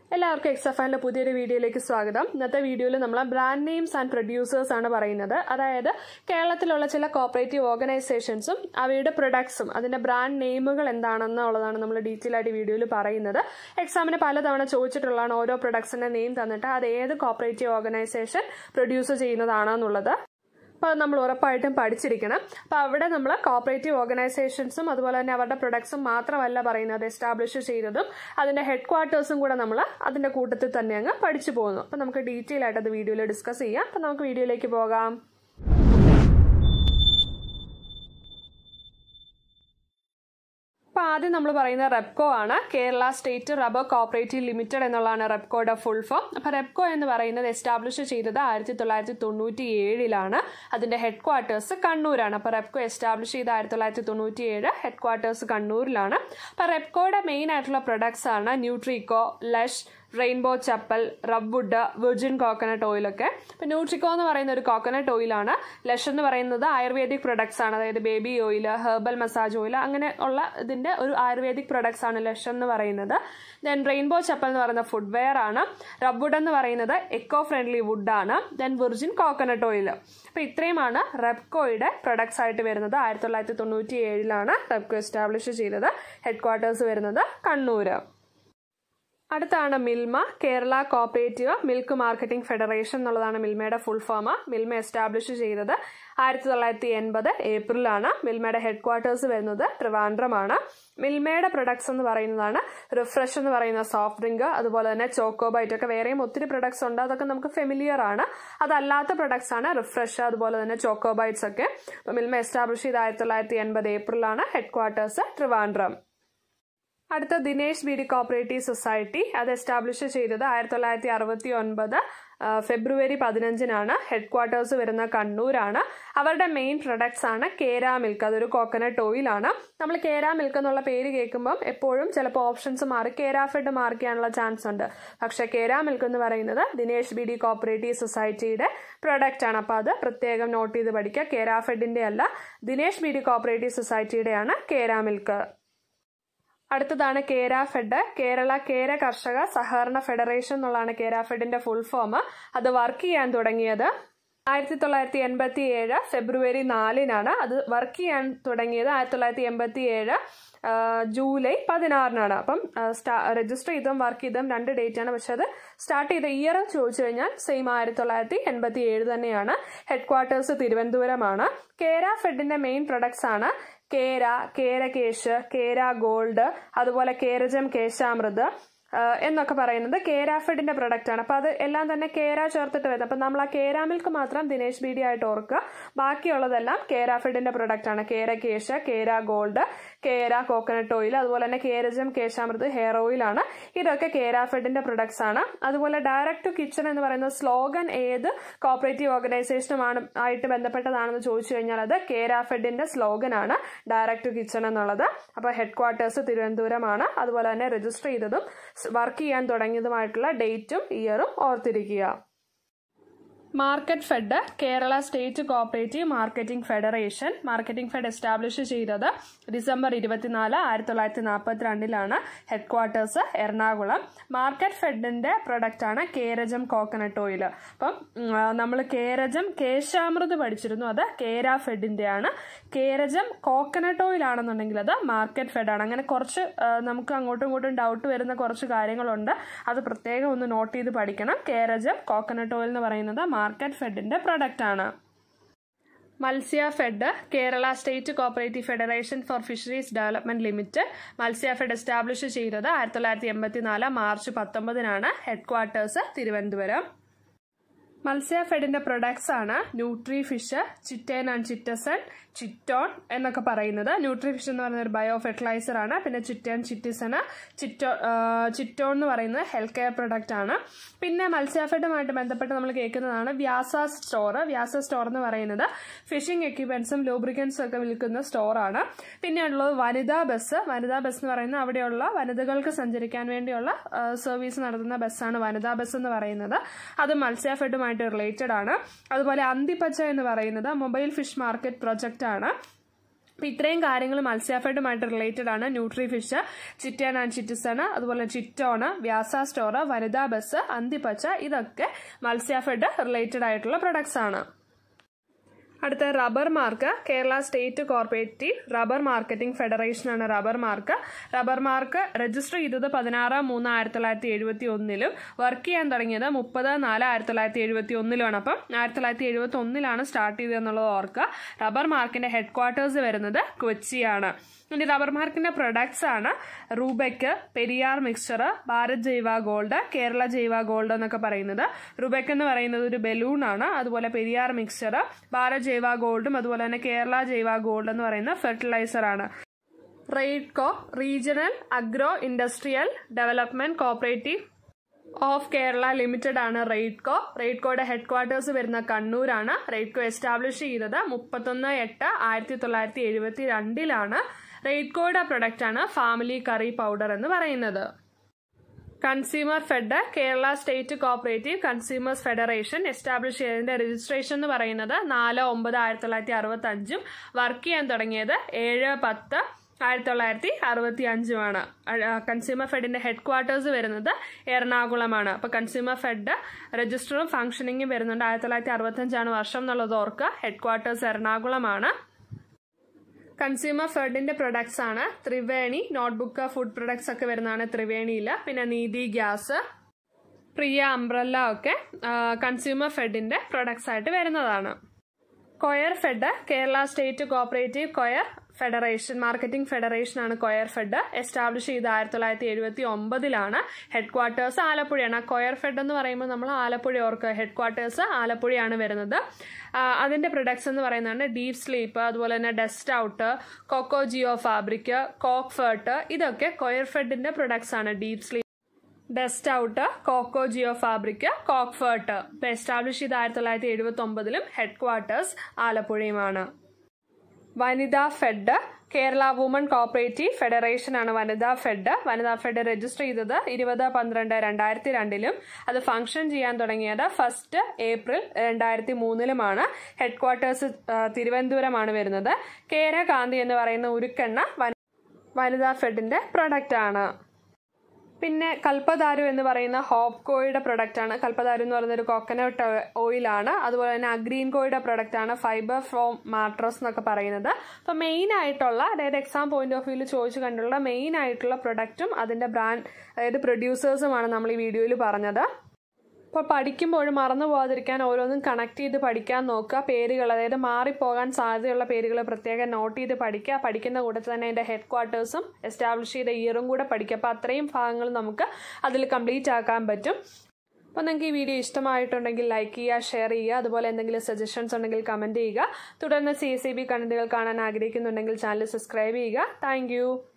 എല്ലാവർക്കും X F ആൻഡിന്റെ പുതിയൊരു വീഡിയോയിലേക്ക് സ്വാഗതം ഇന്നത്തെ വീഡിയോയിൽ നമ്മൾ ബ്രാൻഡ് നെയിംസ് ആൻഡ് പ്രൊഡ്യൂസേഴ്സ് ആണ് പറയുന്നത് അതായത് കേരളത്തിലുള്ള ചില കോപ്പറേറ്റീവ് ഓർഗനൈസേഷൻസും അവയുടെ പ്രൊഡക്ട്സും അതിന്റെ ബ്രാൻഡ് നെയിമുകൾ എന്താണെന്നുള്ളതാണ് നമ്മൾ ഡീറ്റെയിൽ ആയിട്ട് വീഡിയോയിൽ പറയുന്നത് എക്സാമിന് പലതവണ ചോദിച്ചിട്ടുള്ളതാണ് ഓരോ പ്രൊഡക്ട്സിന്റെ നെയിം തന്നിട്ട് അത് ഏത് കോപ്പറേറ്റീവ് ഓർഗനൈസേഷൻ പ്രൊഡ്യൂസ് ചെയ്യുന്നതാണെന്നുള്ളത് അപ്പോൾ അത് നമ്മൾ ഉറപ്പായിട്ടും പഠിച്ചിരിക്കണം അപ്പോൾ അവിടെ നമ്മൾ കോപ്പറേറ്റീവ് ഓർഗനൈസേഷൻസും അതുപോലെ തന്നെ അവരുടെ പ്രൊഡക്ട്സും മാത്രമല്ല പറയുന്നത് എസ്റ്റാബ്ലിഷ് ചെയ്തതും അതിന്റെ ഹെഡ് ക്വാർട്ടേഴ്സും കൂടെ നമ്മൾ അതിന്റെ കൂട്ടത്തിൽ തന്നെ അങ്ങ് പഠിച്ചു പോകുന്നു അപ്പോൾ നമുക്ക് ഡീറ്റെയിൽ ആയിട്ട് അത് വീഡിയോയിൽ ഡിസ്കസ് ചെയ്യാം അപ്പോൾ നമുക്ക് വീഡിയോയിലേക്ക് പോകാം അപ്പോൾ ആദ്യം നമ്മൾ പറയുന്ന റെപ്കോ ആണ് Kerala state rubber cooperative limited എന്നുള്ളതാണ് റെപ്കോയുടെ ഫുൾ ഫോം അപ്പോൾ റെപ്കോ എന്ന് പറയുന്നത് എസ്റ്റാബ്ലിഷ് ചെയ്തത് ആയിരത്തി തൊള്ളായിരത്തി തൊണ്ണൂറ്റി ഏഴിലാണ് അതിന്റെ ഹെഡ് ക്വാർട്ടേഴ്സ് കണ്ണൂരാണ് അപ്പോൾ റെപ്കോ എസ്റ്റാബ്ലിഷ് ചെയ്ത ആയിരത്തി തൊള്ളായിരത്തി തൊണ്ണൂറ്റി ഏഴ് ഹെഡ് ക്വാർട്ടേഴ്സ് കണ്ണൂരിലാണ് അപ്പോൾ റെപ്കോയുടെ മെയിൻ ആയിട്ടുള്ള പ്രൊഡക്ട്സ് ആണ് Nutrico lush rainbow chappal rubwood virgin coconut ഓയിലൊക്കെ ഇപ്പം ന്യൂട്രിക്കോ എന്ന് പറയുന്ന ഒരു കോക്കനട്ട് ഓയിലാണ് ലഷ് എന്ന് പറയുന്നത് ആയുർവേദിക് പ്രൊഡക്ട്സ് ആണ് അതായത് baby oil herbal massage oil അങ്ങനെ ഉള്ള ഇതിന്റെ ഒരു ആയുർവേദിക് പ്രൊഡക്ട്സ് ആണ് ലഷ് എന്ന് പറയുന്നത് ദെൻ റെയിൻബോ ചപ്പൽ എന്ന് പറയുന്ന ഫുഡ്വെയർ ആണ് റബ്വുഡ് എന്ന് പറയുന്നത് എക്കോ ഫ്രണ്ട്ലി വുഡാണ് ദെൻ വിർജിൻ കോക്കനട്ട് ഓയിൽ അപ്പോൾ ഇത്രയുമാണ് റെപ്കോയുടെ പ്രൊഡക്ട്സ് ആയിട്ട് വരുന്നത് ആയിരത്തി തൊള്ളായിരത്തി തൊണ്ണൂറ്റി ഏഴിലാണ് റെപ്കോ എസ്റ്റാബ്ലിഷ് ചെയ്തത് ഹെഡ് ക്വാർട്ടേഴ്സ് വരുന്നത് കണ്ണൂര് അടുത്താണ് Milma Kerala cooperative milk marketing federation എന്നുള്ളതാണ് മിൽമയുടെ ഫുൾ ഫോം മിൽമ എസ്റ്റാബ്ലിഷ് ചെയ്തത് ആയിരത്തി തൊള്ളായിരത്തി എൺപത് ഏപ്രിലാണ് മിൽമയുടെ ഹെഡ് ക്വാർട്ടേഴ്സ് വരുന്നത് ട്രിവാൻഡ്രമാണ് മിൽമയുടെ പ്രൊഡക്ട്സ് എന്ന് പറയുന്നതാണ് റിഫ്രഷ് എന്ന് പറയുന്ന സോഫ്റ്റ് ഡ്രിങ്ക് അതുപോലെ തന്നെ ചോക്കോബൈറ്റ് ഒക്കെ വേറെയും ഒത്തിരി പ്രൊഡക്ട്സ് ഉണ്ട് അതൊക്കെ നമുക്ക് ഫെമിലിയർ ആണ് അതല്ലാത്ത പ്രൊഡക്ട്സ് ആണ് റിഫ്രഷ് അതുപോലെ തന്നെ ചോക്കോബൈറ്റ്സ് ഒക്കെ അപ്പോൾ മിൽമ എസ്റ്റാബ്ലിഷ് ചെയ്ത് ആയിരത്തി തൊള്ളായിരത്തി എൺപത് ഏപ്രിലാണ് ഹെഡ് ക്വാർട്ടേഴ്സ് ട്രിവാൻഡ്രം അടുത്ത Dinesh B D cooperative society അത് എസ്റ്റാബ്ലിഷ് ചെയ്തത് ആയിരത്തി തൊള്ളായിരത്തി അറുപത്തി ഒൻപത് ഫെബ്രുവരി പതിനഞ്ചിനാണ് ഹെഡ് ക്വാർട്ടേഴ്സ് വരുന്ന കണ്ണൂരാണ് അവരുടെ മെയിൻ പ്രൊഡക്ട്സ് ആണ് കേര മിൽക്ക് അതൊരു കോക്കനട്ട് ഓയിലാണ് നമ്മൾ കേര മിൽക്ക് എന്നുള്ള പേര് കേൾക്കുമ്പം എപ്പോഴും ചിലപ്പോൾ ഓപ്ഷൻസ് മാറി കേര ഫെഡ് മാർക്ക് ചെയ്യാനുള്ള ചാൻസ് ഉണ്ട് പക്ഷേ കേര മിൽക്ക് എന്ന് പറയുന്നത് ദിനേശ് ബി ഡി കോപ്പറേറ്റീവ് സൊസൈറ്റിയുടെ പ്രൊഡക്റ്റ് ആണ് അപ്പോൾ അത് പ്രത്യേകം നോട്ട് ചെയ്ത് പഠിക്കുക കേര ഫെഡിന്റെ അല്ല ദിനേശ് ബി ഡി കോപ്പറേറ്റീവ് സൊസൈറ്റിയുടെയാണ് കേര മിൽക്ക് അടുത്തതാണ് കേര ഫെഡ് കേരള കേര കർഷക സഹകരണ ഫെഡറേഷൻ എന്നുള്ളതാണ് കേര ഫെഡിന്റെ ഫുൾ ഫോം അത് വർക്ക് ചെയ്യാൻ തുടങ്ങിയത് ആയിരത്തി തൊള്ളായിരത്തി എൺപത്തി ഏഴ് ഫെബ്രുവരി നാലിനാണ് അത് വർക്ക് ചെയ്യാൻ തുടങ്ങിയത് ആയിരത്തി തൊള്ളായിരത്തി എൺപത്തി ഏഴ് ജൂലൈ പതിനാറിനാണ് അപ്പം രജിസ്റ്റർ ചെയ്തും വർക്ക് ചെയ്തും രണ്ട് ഡേറ്റ് ആണ് പക്ഷെ അത് സ്റ്റാർട്ട് ചെയ്ത ഇയർ ചോദിച്ചു കഴിഞ്ഞാൽ സെയിം ആയിരത്തി തൊള്ളായിരത്തി എൺപത്തി ഏഴ് തന്നെയാണ് ഹെഡ് ക്വാർട്ടേഴ്സ് തിരുവനന്തപുരമാണ് കേര ഫെഡിന്റെ മെയിൻ പ്രൊഡക്ട്സ് ആണ് കേര കേരകേശ് കേര ഗോൾഡ് അതുപോലെ കേരജം കേശാമൃത് എന്നൊക്കെ പറയുന്നത് കേരാഫെഡിന്റെ പ്രൊഡക്റ്റ് ആണ് അപ്പോൾ അത് എല്ലാം തന്നെ കേര ചേർത്തിട്ട് വരുന്നത് അപ്പം നമ്മൾ ആ കേര മിൽക്ക് മാത്രം ദിനേശ് ബി ഡി ആയിട്ട് ഓർക്കുക ബാക്കിയുള്ളതെല്ലാം കേരാഫെഡിന്റെ പ്രൊഡക്റ്റ് ആണ് കേര കേശ കേര ഗോൾഡ് കേര കോക്കനട്ട് ഓയിൽ അതുപോലെ തന്നെ കേരജം കേശാമൃത് ഹെയർ ഓയിൽ ആണ് ഇതൊക്കെ കേരാഫെഡിന്റെ പ്രൊഡക്ട്സ് ആണ് അതുപോലെ ഡയറക്ട് ടു കിച്ചൺ എന്ന് പറയുന്ന സ്ലോഗൻ ഏത് കോപ്പറേറ്റീവ് ഓർഗനൈസേഷനുമാണ് ആയിട്ട് ബന്ധപ്പെട്ടതാണെന്ന് ചോദിച്ചു കഴിഞ്ഞാൽ അത് കേരാഫെഡിന്റെ സ്ലോഗൻ ആണ് ഡയറക്ട് ടു കിച്ചൺ എന്നുള്ളത് അപ്പോൾ ഹെഡ് ക്വാർട്ടേഴ്സ് തിരുവനന്തപുരമാണ് അതുപോലെ തന്നെ രജിസ്റ്റർ ചെയ്തതും വർക്ക് ചെയ്യാൻ തുടങ്ങിയതുമായിട്ടുള്ള ഡേറ്റും ഇയറും ഓർത്തിരിക്കുക market fed Kerala state cooperative marketing federation marketing fed establish ചെയ്തത് ഡിസംബർ ഇരുപത്തിനാല് ആയിരത്തി തൊള്ളായിരത്തി നാൽപ്പത്തിരണ്ടിലാണ് ഹെഡ് ക്വാർട്ടേഴ്സ് എറണാകുളം മാർക്കറ്റ് ഫെഡിന്റെ പ്രൊഡക്റ്റ് ആണ് കേരജം കോക്കനട്ട് ഓയിൽ അപ്പം നമ്മൾ കേരജം കേശാമൃത് പഠിച്ചിരുന്നു അത് കേര ഫെഡിന്റെ ആണ് കേരജം കോക്കനട്ട് ഓയിൽ ആണെന്നുണ്ടെങ്കിൽ അത് മാർക്കറ്റ് ഫെഡ് ആണ് അങ്ങനെ കുറച്ച് നമുക്ക് അങ്ങോട്ടും ഇങ്ങോട്ടും ഡൗട്ട് വരുന്ന കുറച്ച് കാര്യങ്ങളുണ്ട് അത് പ്രത്യേകം ഒന്ന് നോട്ട് ചെയ്ത് പഠിക്കണം കേരജം കോക്കനട്ട് ഓയിൽ എന്ന് പറയുന്നത് മാർക്കറ്റ് ഫെഡിന്റെ പ്രൊഡക്റ്റ് ആണ് Matsya fed Kerala state cooperative federation for fisheries development limited Matsya fed establish ചെയ്തത് ആയിരത്തി തൊള്ളായിരത്തി എൺപത്തിനാല് മാർച്ച് പത്തൊമ്പതിനാണ് ഹെഡ് ക്വാർട്ടേഴ്സ് തിരുവനന്തപുരം മത്സ്യ ഫെഡിന്റെ പ്രൊഡക്ട്സ് ആണ് nutri fish chitin and chitosan ചിറ്റോൺ എന്നൊക്കെ പറയുന്നത് ന്യൂട്രി ഫിഷ് എന്ന് പറയുന്ന ഒരു ബയോ ഫെർട്ടിലൈസർ ആണ് പിന്നെ ചിറ്റേൻ ചിറ്റിസണ് ചിറ്റോ ചിറ്റോൺ എന്ന് പറയുന്നത് ഹെൽത്ത് കെയർ പ്രൊഡക്റ്റ് ആണ് പിന്നെ മത്സ്യ ഫെഡുമായിട്ട് ബന്ധപ്പെട്ട് നമ്മൾ കേൾക്കുന്നതാണ് വ്യാസ സ്റ്റോർ വ്യാസ സ്റ്റോർ എന്ന് പറയുന്നത് ഫിഷിംഗ് എക്യുപ്മെന്റ്സും ലൂബ്രിക്കൻസും ഒക്കെ വിൽക്കുന്ന സ്റ്റോറാണ് പിന്നെ ഉള്ളത് വനിതാ ബസ് വനിതാ ബസ് എന്ന് പറയുന്നത് അവിടെയുള്ള വനിതകൾക്ക് സഞ്ചരിക്കാൻ വേണ്ടിയുള്ള സർവീസ് നടത്തുന്ന ബസ്സാണ് വനിതാ ബസ് എന്ന് പറയുന്നത് അത് മത്സ്യ ഫെഡുമായിട്ട് റിലേറ്റഡ് ആണ് അതുപോലെ അന്തിപ്പച്ച എന്ന് പറയുന്നത് മൊബൈൽ ഫിഷ് മാർക്കറ്റ് പ്രൊജക്റ്റ് ആണ് അപ്പം ഇത്രയും കാര്യങ്ങൾ മത്സ്യഫെഡുമായിട്ട് റിലേറ്റഡ് ആണ് nutri fish chitin and chitosan അതുപോലെ ചിറ്റോണ് വ്യാസ സ്റ്റോർ വനിതാ ബസ് അന്തിപ്പച്ച ഇതൊക്കെ മത്സ്യഫെഡ് റിലേറ്റഡ് ആയിട്ടുള്ള പ്രൊഡക്ട്സ് ആണ് അടുത്ത rubber mark Kerala state cooperative rubber marketing federation ആണ് rubber mark rubber mark register ചെയ്തത് പതിനാറ് മൂന്ന് ആയിരത്തി തൊള്ളായിരത്തി എഴുപത്തി ഒന്നിലും വർക്ക് ചെയ്യാൻ തുടങ്ങിയത് മുപ്പത് നാല് ആയിരത്തി തൊള്ളായിരത്തി എഴുപത്തി ഒന്നിലുമാണ് അപ്പം ആയിരത്തി തൊള്ളായിരത്തി എഴുപത്തി ഒന്നിലാണ് സ്റ്റാർട്ട് ചെയ്തതെന്നുള്ളത് ഓർക്കുക റബ്ബർ മാർക്കിന്റെ ഹെഡ് ക്വാർട്ടേഴ്സ് വരുന്നത് കൊച്ചിയാണ് ഇനി റബ്ബർ മാർക്കിന്റെ പ്രൊഡക്ട്സ് ആണ് റൂബെക്ക് പെരിയാർ മിക്സ്ചർ ഭാരത് ജൈവ ഗോൾഡ് കേരള ജൈവ ഗോൾഡ് എന്നൊക്കെ പറയുന്നത് റുബെക്ക് എന്ന് പറയുന്നത് ഒരു ബലൂൺ ആണ് അതുപോലെ പെരിയാർ മിക്സ്ചർ ഭാരത് ജൈവ ഗോൾഡും അതുപോലെ തന്നെ കേരള ജൈവ ഗോൾഡ് എന്ന് പറയുന്ന ഫെർട്ടിലൈസർ ആണ് Raidco regional agro industrial development cooperative of Kerala limited ആണ് റെയ്ഡ്കോ റെയ്ഡ്കോയുടെ ഹെഡ് ക്വാർട്ടേഴ്സ് വരുന്ന കണ്ണൂരാണ് റെയ്ഡ്കോ എസ്റ്റാബ്ലിഷ് ചെയ്തത് മുപ്പത്തൊന്ന് എട്ട് ആയിരത്തി തൊള്ളായിരത്തി എഴുപത്തി രണ്ടിലാണ് റെയ്ഡ്കോയുടെ പ്രൊഡക്റ്റ് ആണ് ഫാമിലി കറി പൗഡർ എന്ന് പറയുന്നത് consumer fed Kerala state cooperative consumers federation establish ചെയ്തതിന്റെ രജിസ്ട്രേഷൻ എന്ന് പറയുന്നത് നാല് ഒമ്പത് ആയിരത്തി തൊള്ളായിരത്തി അറുപത്തി അഞ്ചും വർക്ക് ചെയ്യാൻ തുടങ്ങിയത് ഏഴ് പത്ത് ആയിരത്തി തൊള്ളായിരത്തി അറുപത്തി അഞ്ചുമാണ് കൺസ്യൂമർ ഫെഡിന്റെ ഹെഡ് ക്വാർട്ടേഴ്സ് വരുന്നത് എറണാകുളമാണ് അപ്പോൾ കൺസ്യൂമർ ഫെഡ് രജിസ്റ്ററും ഫംഗ്ഷനിങ്ങും വരുന്നുണ്ട് ആയിരത്തി തൊള്ളായിരത്തി അറുപത്തഞ്ചാണ് വർഷം എന്നുള്ളത് ഓർക്കുക ഹെഡ് ക്വാർട്ടേഴ്സ് എറണാകുളമാണ് കൺസ്യൂമർ ഫെഡിന്റെ പ്രൊഡക്ട്സ് ആണ് ത്രിവേണി നോട്ട്ബുക്ക് ഫുഡ് പ്രൊഡക്ട്സ് ഒക്കെ വരുന്നതാണ് ത്രിവേണിയിൽ പിന്നെ നീതി ഗ്യാസ് പ്രിയ അംബ്രല്ല ഒക്കെ കൺസ്യൂമർ ഫെഡിന്റെ പ്രൊഡക്ട്സ് ആയിട്ട് വരുന്നതാണ് coir fed Kerala state cooperative coir federation marketing federation ആണ് കൊയർ ഫെഡ് എസ്റ്റാബ്ലിഷ് ചെയ്ത് ആയിരത്തി തൊള്ളായിരത്തി എഴുപത്തി ഒമ്പതിലാണ് ഹെഡ് ക്വാർട്ടേഴ്സ് ആലപ്പുഴയാണ് കൊയർ ഫെഡ് എന്ന് പറയുമ്പോൾ നമ്മൾ ആലപ്പുഴ ഓർക്കുക ഹെഡ് ക്വാർട്ടേഴ്സ് ആലപ്പുഴയാണ് വരുന്നത് അതിന്റെ പ്രൊഡക്ട്സ് എന്ന് പറയുന്നതാണ് ഡീപ് സ്ലീപ്പ് അതുപോലെ തന്നെ dust out coco geo fabric cocofert ഇതൊക്കെ കൊയർ ഫെഡിന്റെ പ്രൊഡക്ട്സ് ആണ് deep sleep dust out coco geo fabric cocofert ഇപ്പൊ എസ്റ്റാബ്ലിഷ് ചെയ്ത് ആയിരത്തി തൊള്ളായിരത്തി എഴുപത്തി ഒമ്പതിലും ഹെഡ് ക്വാർട്ടേഴ്സ് ആലപ്പുഴയുമാണ് Vanitha fed Kerala woman cooperative federation ആണ് വനിതാ ഫെഡ് വനിതാ ഫെഡ് രജിസ്റ്റർ ചെയ്തത് ഇരുപത് പന്ത്രണ്ട് രണ്ടായിരത്തി രണ്ടിലും അത് ഫംഗ്ഷൻ ചെയ്യാൻ തുടങ്ങിയത് ഫസ്റ്റ് ഏപ്രിൽ രണ്ടായിരത്തി മൂന്നിലുമാണ് ഹെഡ് ക്വാർട്ടേഴ്സ് തിരുവനന്തപുരമാണ് വരുന്നത് കേര കാന്തി എന്ന് പറയുന്ന ഉരുക്കെണ്ണ വനിതാ ഫെഡിന്റെ പ്രൊഡക്റ്റ് ആണ് പിന്നെ കൽപ്പദാരു എന്ന് പറയുന്ന ഹോപ്കോയുടെ പ്രൊഡക്റ്റ് ആണ് കൽപ്പദാരു എന്ന് പറയുന്ന ഒരു കോക്കനട്ട് ഓയിലാണ് അതുപോലെ തന്നെ അഗ്രീൻ കോയുടെ പ്രൊഡക്റ്റ് ആണ് ഫൈബർ ഫ്രോം മാട്രസ് എന്നൊക്കെ പറയുന്നത് അപ്പോൾ മെയിൻ ആയിട്ടുള്ള അതായത് എക്സാം പോയിന്റ് ഓഫ് വ്യൂവിൽ ചോദിച്ചു കണ്ടുള്ള മെയിൻ ആയിട്ടുള്ള പ്രൊഡക്റ്റും അതിന്റെ ബ്രാൻഡ് അതായത് പ്രൊഡ്യൂസേഴ്സുമാണ് നമ്മൾ ഈ വീഡിയോയിൽ പറഞ്ഞത് അപ്പോൾ പഠിക്കുമ്പോൾ മറന്നു പോകാതിരിക്കാൻ ഓരോന്നും കണക്ട് ചെയ്ത് പഠിക്കാൻ നോക്കുക പേരുകൾ അതായത് മാറിപ്പോകാൻ സാധ്യതയുള്ള പേരുകൾ പ്രത്യേകം നോട്ട് ചെയ്ത് പഠിക്കുക പഠിക്കുന്ന കൂട്ടത്തിൽ തന്നെ അതിൻ്റെ ഹെഡ് ക്വാർട്ടേഴ്സും എസ്റ്റാബ്ലിഷ് ചെയ്ത ഇയറും കൂടെ പഠിക്കുക അപ്പോൾ അത്രയും ഭാഗങ്ങൾ നമുക്ക് അതിൽ കംപ്ലീറ്റ് ആക്കാൻ പറ്റും അപ്പോൾ നിങ്ങൾക്ക് ഈ വീഡിയോ ഇഷ്ടമായിട്ടുണ്ടെങ്കിൽ ലൈക്ക് ചെയ്യുക ഷെയർ ചെയ്യുക അതുപോലെ എന്തെങ്കിലും സജഷൻസ് ഉണ്ടെങ്കിൽ കമൻറ്റ് ചെയ്യുക തുടർന്ന് സി എസ് ഇ ബി കണ്ടന്റുകൾ കാണാൻ ആഗ്രഹിക്കുന്നുണ്ടെങ്കിൽ ചാനൽ സബ്സ്ക്രൈബ് ചെയ്യുക താങ്ക്